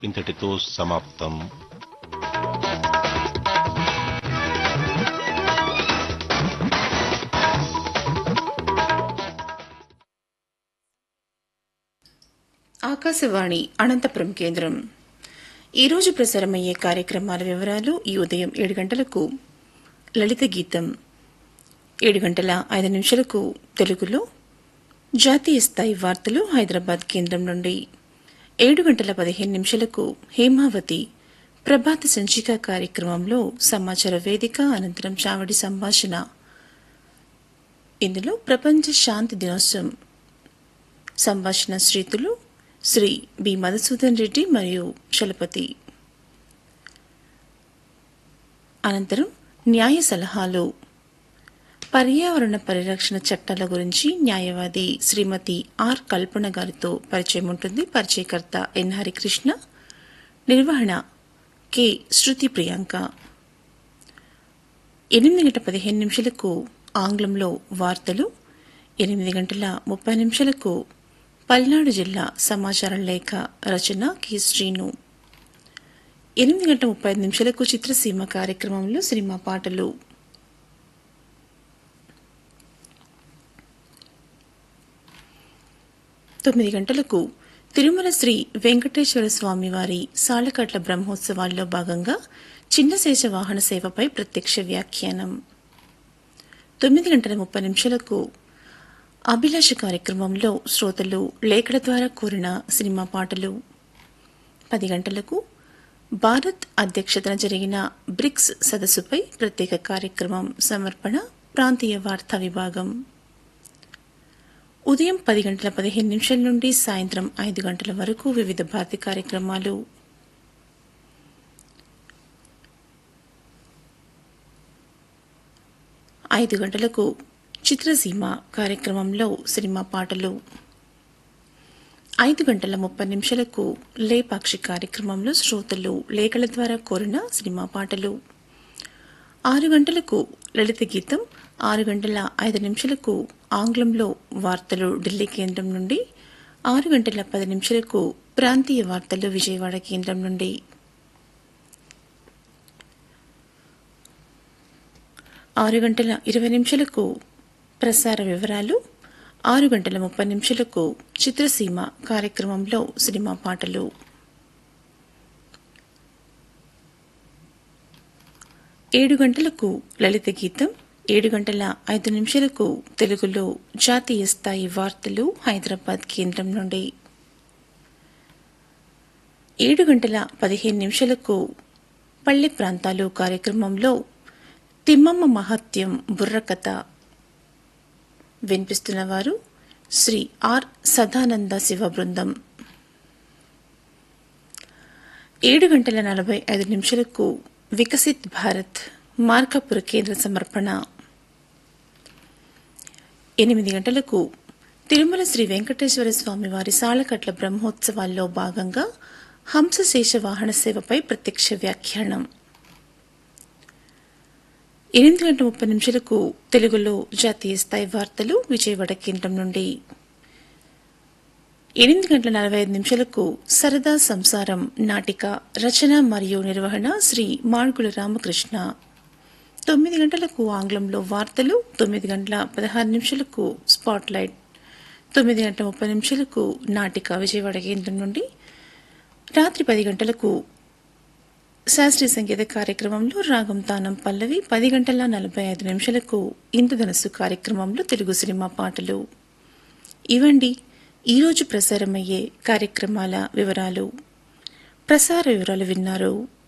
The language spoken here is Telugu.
ఇంతటితో సమాప్తం ఆకాశవాణి అనంతపురం కేంద్రం ఈరోజు ప్రసారమయ్యే కార్యక్రమాల వివరాలు ఈ ఉదయం ఏడు గంటలకు లలిత గీతం ఏడు గంటల ఐదు నిమిషాలకు తెలుగులో జాతీయ స్థాయి వార్తలు హైదరాబాద్ కేంద్రం నుండి ఏడు గంటల పదిహేను నిమిషాలకు హేమావతి ప్రభాత సంచిక కార్యక్రమంలో సమాచార వేదిక అనంతరం చావడి సంభాషణ ఇందులో ప్రపంచ శాంతి దినోత్సవం సంభాషణ శ్రీతులు శ్రీ బి మధుసూదన్ రెడ్డి మరియు చలపతి అనంతరం న్యాయ సలహాలు పర్యావరణ పరిరక్షణ చట్టాల గురించి న్యాయవాది శ్రీమతి ఆర్ కల్పన గారితో పరిచయం ఉంటుంది పరిచయకర్త ఎన్ హరికృష్ణ నిర్వహణ కె శృతి ప్రియాంక ఎనిమిది గంటల పదిహేను నిమిషాలకు ఆంగ్లంలో వార్తలు ఎనిమిది గంటల ముప్పై నిమిషాలకు పల్నాడు జిల్లా సమాచార లేఖ రచన కె శ్రీను ఎనిమిది గంటల ముప్పై ఐదు నిమిషాలకు చిత్రసీమ కార్యక్రమంలో సినిమా పాటలు తొమ్మిది గంటలకు తిరుమల శ్రీ వెంకటేశ్వర స్వామి వారి సాలకట్ల బ్రహ్మోత్సవాల్లో భాగంగా చిన్నశేష వాహన సేవపై ప్రత్యక్ష వ్యాఖ్యానం తొమ్మిది గంటల ముప్పై నిమిషాలకు అభిలాష కార్యక్రమంలో శ్రోతలు లేఖల ద్వారా కోరిన సినిమా పాటలు పది గంటలకు భారత్ అధ్యక్షతన జరిగిన బ్రిక్స్ సదస్సుపై ప్రత్యేక కార్యక్రమం సమర్పణ ప్రాంతీయ వార్తా విభాగం ఉదయం పది గంటల పదిహేను నిమిషాల నుండి సాయంత్రం ఐదు గంటల వరకు వివిధ భారతి కార్యక్రమాలు ఐదు గంటలకు చిత్రసీమ కార్యక్రమంలో సినిమా పాటలు ఐదు గంటల ముప్పై నిమిషాలకు లేపాక్షి కార్యక్రమంలో శ్రోతలు లేఖల ద్వారా కోరిన సినిమా పాటలు ఆరు గంటలకు లలిత గీతం ఆరు గంటల ఐదు నిమిషాలకు ఆంగ్లంలో వార్తలు ఢిల్లీ కేంద్రం నుండి ఆరు గంటల పది నిమిషాలకు ప్రాంతీయ వార్తలు విజయవాడ కేంద్రం నుండి ఆరు గంటల ఇరవై నిమిషాలకు ప్రసార వివరాలు ఆరు గంటల ముప్పై నిమిషాలకు చిత్రసీమ కార్యక్రమంలో సినిమా పాటలు ఏడు గంటలకు లలిత గీతం ఏడు గంటల ఐదు నిమిషాలకు తెలుగులో జాతీయ స్థాయి వార్తలు హైదరాబాద్ కేంద్రం నుండి ఏడు గంటల పదిహేను నిమిషాలకు పల్లె ప్రాంతాలు కార్యక్రమంలో తిమ్మమ్మ మహత్యం బుర్రకథ వినిపిస్తున్న వారు శ్రీ ఆర్ సదానంద శివ బృందం ఏడు గంటల నలభై ఐదు నిమిషాలకు వికసిత్ భారత్ మార్కాపుర కేంద్ర సమర్పణ ఎనిమిది గంటలకు తిరుమల శ్రీ వెంకటేశ్వర స్వామి వారి సాలకట్ల బ్రహ్మోత్సవాల్లో భాగంగా హంసశేష వాహన సేవపై ప్రత్యక్ష వ్యాఖ్యానం ఎనిమిది గంటల ముప్పై నిమిషాలకు తెలుగులో జాతీయ స్థాయి వార్తలు విజయవాడ కేంద్రం నుండి ఎనిమిది గంటల నలభై ఐదు నిమిషాలకు సరదా సంసారం నాటిక రచన మరియు నిర్వహణ శ్రీ మార్గుల రామకృష్ణ తొమ్మిది గంటలకు ఆంగ్లంలో వార్తలు తొమ్మిది గంటల పదహారు నిమిషాలకు స్పాట్ లైట్ తొమ్మిది గంటల ముప్పై నిమిషాలకు నాటిక విజయవాడ కేంద్రం నుండి రాత్రి పది గంటలకు శాస్త్రీయ సంగీత కార్యక్రమంలో రాగం తానం పల్లవి పది గంటల నలభై ఐదు నిమిషాలకు ఇంద్రధనస్సు కార్యక్రమంలో తెలుగు సినిమా పాటలు ఇవండి ఈరోజు ప్రసారమయ్యే కార్యక్రమాల వివరాలు ప్రసార వివరాలు విన్నారు